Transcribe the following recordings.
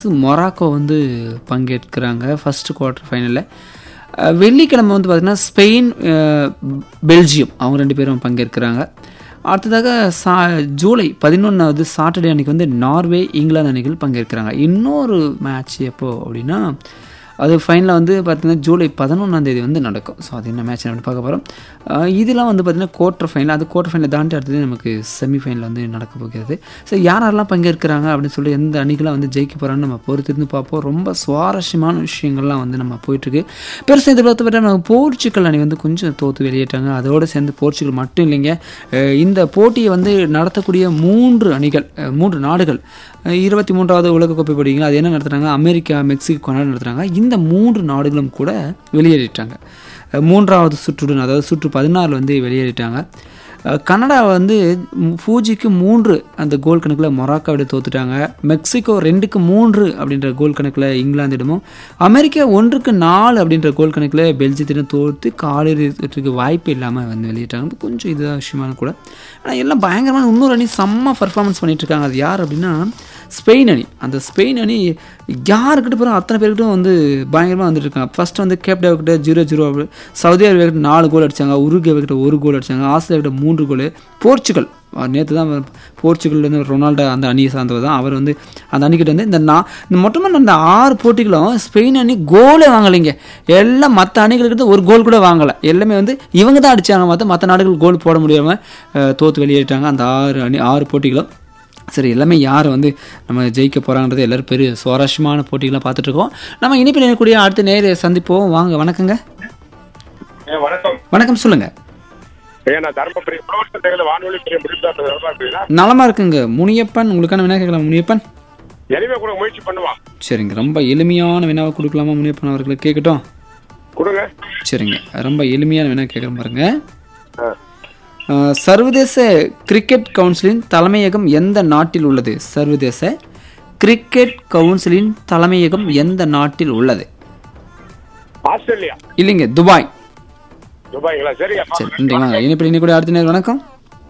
Morocco வந்து பங்கேற்கிறாங்க first quarter ஃபைனலில் வெள்ளிக்கிழமை வந்து பார்த்திங்கன்னா ஸ்பெயின் அஹ், பெல்ஜியம் அவங்க ரெண்டு பேரும் பங்கேற்கிறாங்க அடுத்ததாக சா ஜூலை பதினொன்றாவது சாட்டர்டே அன்னைக்கு வந்து நார்வே இங்கிலாந்து அணிகள் பங்கேற்கிறாங்க இன்னொரு மேட்ச் எப்போ அப்படின்னா அது ஃபைனலாக வந்து பார்த்திங்கன்னா ஜூலை பதினொன்றாம் தேதி வந்து நடக்கும் ஸோ அது என்ன மேட்ச் நம்ம பார்க்க போகிறோம் இதெல்லாம் வந்து பார்த்திங்கன்னா குவார்ட்டர் ஃபைனல் அது குவார்ட்டர் ஃபைனல் தாண்டி அடுத்தது நமக்கு செமிஃபைனல் வந்து நடக்க போகிறது ஸோ யார் யாரெல்லாம் பங்கேற்கிறாங்க அப்படின்னு சொல்லி எந்த அணிகளாக வந்து ஜெயிக்க போகிறான்னு நம்ம பொறுத்திருந்து பார்ப்போம் ரொம்ப சுவாரஸ்யமான விஷயங்கள்லாம் வந்து நம்ம போயிட்டுருக்கு பெருசாக இதை பார்த்து நம்ம போர்ச்சுகல் அணி வந்து கொஞ்சம் தோற்று வெளியேட்டாங்க அதோடு சேர்ந்து போர்ச்சுகல் மட்டும் இல்லைங்க அஹ் இந்த போட்டியை வந்து நடத்தக்கூடிய மூன்று அணிகள் அஹ் மூன்று நாடுகள் அஹ் இருபத்தி மூன்றாவது உலகக்கோப்பை போட்டிங்களா அது என்ன நடத்துகிறாங்க அமெரிக்கா மெக்சிகோ கனடா நடத்துகிறாங்க இந்த மூன்று நாடுகளும் கூட வெளியேறிட்டாங்க அஹ் மூன்றாவது சுற்றுடன் அதாவது சுற்று பதினாறில் வந்து வெளியேறிட்டாங்க அஹ் கனடா வந்து ம், பூஜ்ஜிக்கு மூன்று அந்த கோல் கணக்கில் மொராக்காவிட தோத்துட்டாங்க மெக்சிகோ ரெண்டுக்கு மூன்று அப்படின்ற கோல் கணக்கில் இங்கிலாந்திடமும் அமெரிக்கா ஒன்றுக்கு நாலு அப்படின்ற கோல் கணக்கில் பெல்ஜியத்திடம் தோற்று காலிறுதிக்கு வாய்ப்பு இல்லாமல் வந்து வெளியிட்டாங்க கொஞ்சம் இதுதான் விஷயமான கூட ஆனால் எல்லாம் பயங்கரமான இன்னொரு அணி செம்ம பர்ஃபார்மன்ஸ் பண்ணிட்டு இருக்காங்க அது யார் அப்படின்னா ஸ்பெயின் அணி அந்த ஸ்பெயின் அணி யாருக்கிட்ட போகிறோம் அத்தனை பேர்கிட்டும் வந்து பயங்கரமாக வந்துட்டு இருக்காங்க ஃபர்ஸ்ட் வந்து கேப்டா கிட்ட ஜீரோ ஜீரோ சவுதி அரேபியா கிட்ட நாலு கோல் அடிச்சாங்க உருகே கிட்ட ஒரு கோல் அடிச்சாங்க ஆஸ்திரேலியா கிட்ட மூன்று கோல் போர்ச்சுகல் நேற்று தான் போர்ச்சுகல் வந்து ரொனால்டோ அந்த அணியை சார்ந்தவர் தான் அவர் வந்து அந்த அணிக்கிட்ட வந்து இந்த நான் இந்த மொத்தமாக அந்த ஆறு போட்டிகளும் ஸ்பெயின் அணி கோலே வாங்கலைங்க எல்லாம் மற்ற அணிகளுக்கிட்ட ஒரு கோல் கூட வாங்கலை எல்லாமே வந்து இவங்க தான் அடிச்சாங்க மற்ற மற்ற நாடுகள் கோல் போட முடியாமல் தோற்று வெளியேறிட்டாங்க அந்த ஆறு அணி ஆறு போட்டிகளும் சரி எல்லாமே யார் வந்து நம்ம ஜெயிக்க போகிறாங்கிறது எல்லோரும் பெரிய சுவாரஸ்யமான போட்டிகளாக பார்த்துட்டு இருக்கோம் நம்ம இனிப்பில் இருக்கக்கூடிய அடுத்த நேர சந்திப்போம் வாங்க வணக்கங்க ஏ, வணக்கம் வணக்கம் சொல்லுங்கள் ஐயா நான் தர்மபுரி புரோஷன் தேர்தல் வானொலி பிரியம் முடிந்தார் நல்லா இருக்கீங்களா நலமா இருக்குங்க முனியப்பன் உங்களுக்கான வினா கேட்கலாம் முனியப்பன் எளிமை கூட முயற்சி பண்ணுவான் சரிங்க ரொம்ப எளிமையான வினாவை கொடுக்கலாமா முனியப்பன் அவர்களுக்கு கேட்கட்டும் கொடுங்க சரிங்க ரொம்ப எளிமையான வினா கேட்குறேன் பாருங்க ஆ. அஹ், சர்வதேச கிரிக்கெட் கவுன்சிலின் தலைமையகம் எந்த நாட்டில் உள்ளது சர்வதேச கிரிக்கெட் கவுன்சிலின் தலைமையகம் எந்த நாட்டில் உள்ளது ஆஸ்திரேலியா இல்லைங்க துபாய் துபாய்ங்களா சரியா சரி நன்றி வாங்க இனிப்படி இன்னி கூட அடுத்த நேரம் வணக்கம்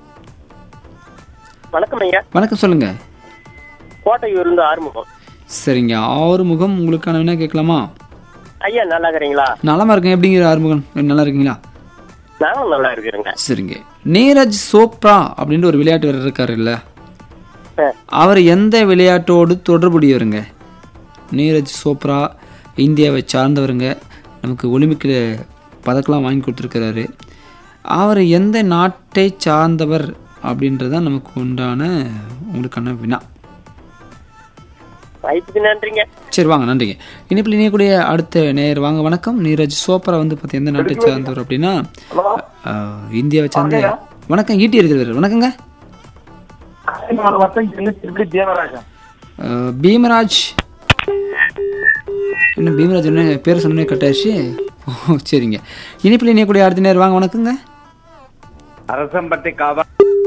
வணக்கம் ஐயா வணக்கம் சொல்லுங்க கோட்டையூர் இருந்து ஆறுமுகம் சரிங்க ஆறுமுகம் உங்களுக்கான வினா கேட்கலாமா ஐயா நல்லா இருக்கிறீங்களா நலமா இருக்கேன் எப்படிங்கிற ஆறுமுகம் நல்லா இருக்கீங்களா நானும் நல்லா இருக்கிறேங்க சரிங்க நீரஜ் சோப்ரா அப்படின்ற ஒரு விளையாட்டு வீரர் இருக்காரு இல்ல ஆ. அவர் எந்த விளையாட்டோடு தொடர்புடையவருங்க நீரஜ் சோப்ரா இந்தியாவை சார்ந்தவருங்க நமக்கு ஒலிம்பிக்கில் பதக்கெல்லாம் வாங்கி கொடுத்துருக்கிறாரு அவர் எந்த நாட்டை சார்ந்தவர் அப்படின்றதான் நமக்கு உண்டான உங்களுக்கான வினா வாய்ப்புக்கு நன்றிங்க சரி வாங்க நன்றிங்க இனிப்பில் இணையக்கூடிய அடுத்த நேயர் வாங்க வணக்கம் நீரஜ் சோப்ரா வந்து பார்த்து எந்த நாட்டை சார்ந்தவர் அப்படின்னா அஹ், இந்தியாவை சார்ந்த வணக்கம் ஈட்டி இருக்கிறவர் வணக்கங்க அஹ், பீமராஜ் என்ன பீமராஜ் என்ன பேர் சொன்னே கட்டாச்சு ஓ சரிங்க இனிப்பில் இணையக்கூடிய அடுத்த நேரம் வாங்க வணக்கங்க அரசம்பட்டி காவா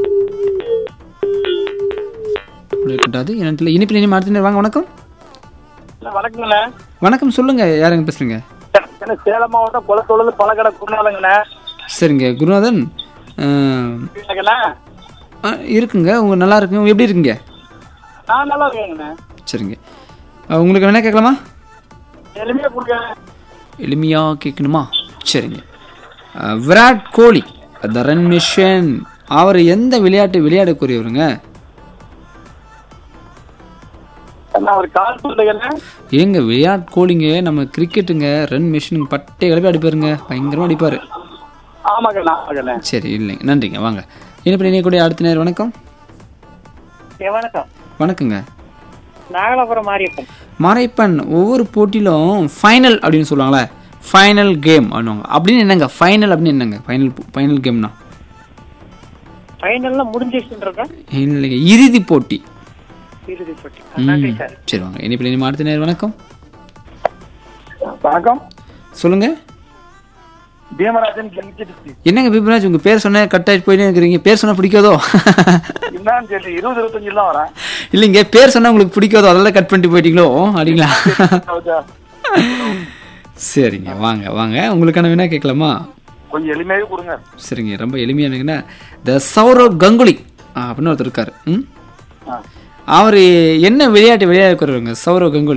அப்படி இருக்கட்டாது என்னத்துல இனிப்பில் இனிமே அடுத்த நேரம் வாங்க வணக்கம் வணக்கங்கண்ணே வணக்கம் சொல்லுங்க யாருங்க பேசுறீங்க சேலம் மாவட்டம் குளத்தூர்ல பழக்கடை குருநாதங்கண்ணே சரிங்க குருநாதன் அஹ், அஹ், இருக்குங்க உங்க நல்லா இருக்குங்க எப்படி இருக்குங்க நான் நல்லா இருக்கேங்கண்ணே சரிங்க அஹ், உங்களுக்கு வேணா கேட்கலாமா எளிமையா கொடுங்க எளிமையாக கேட்கணுமா சரிங்க அஹ், Virat Kohli the run machine அவர் எந்த விளையாட்டு விளையாடக்கூடியவருங்க நான் ஒரு கால் சொல்லுங்கண்ணே ஏங்க விராட் கோலிங்க நம்ம கிரிக்கெட்டுங்க ரன் மிஷினுங்க பட்டை கிளப்பி அடிப்பாருங்க பயங்கரமாக அடிப்பார் ஆமாங்கண்ணா ஆமாங்கண்ணே சரி இல்லைங்க நன்றிங்க வாங்க இனிப்படி இணையக்கூடிய அடுத்த நேரம் வணக்கம் வணக்கம் வணக்கங்க நாகலாபுரம் மாரியப்பன் மறைப்பன் ஒவ்வொரு போட்டியிலும் ஃபைனல் அப்படின்னு சொல்லுவாங்களே ஃபைனல் கேம் அப்படின்வாங்க அப்படின்னு என்னங்க ஃபைனல் அப்படின்னு என்னங்க ஃபைனல் ஃபைனல் கேம்னா ஃபைனல்ல முடிஞ்சிச்சுன்றத இல்லைங்க இறுதி போட்டி இறுதி போட்டி ம், சரி வாங்க இனிப்பில் இனிமே அடுத்த நேரம் வணக்கம் வணக்கம் சொல்லுங்க பீமராஜன் கெலிச்சிட்டு என்னங்க பிபிராஜ் உங்க பேர் சொன்ன கட் ஆகிட்டு போயிட்டே இருக்கிறீங்க பேர் சொன்னா பிடிக்காதோ என்னன்னு தெரியல இருபது இருபத்தஞ்சு தான் வரேன் இல்லைங்க பேர் சொன்னா உங்களுக்கு பிடிக்காதோ அதெல்லாம் கட் பண்ணிட்டு போயிட்டீங்களோ அப்படிங்களா சரிங்க வாங்க வாங்க உங்களுக்கான வினா கேட்கலாமா கொஞ்சம் எளிமையாவே கொடுங்க சரிங்க ரொம்ப எளிமையானங்கன்னா த சௌரவ் கங்குலி ஆ, அப்படின்னு ஒருத்தர் இருக்காரு ம் அவர் என்ன விளையாட்டு விளையாடுறவங்க சௌரவ் கங்குலி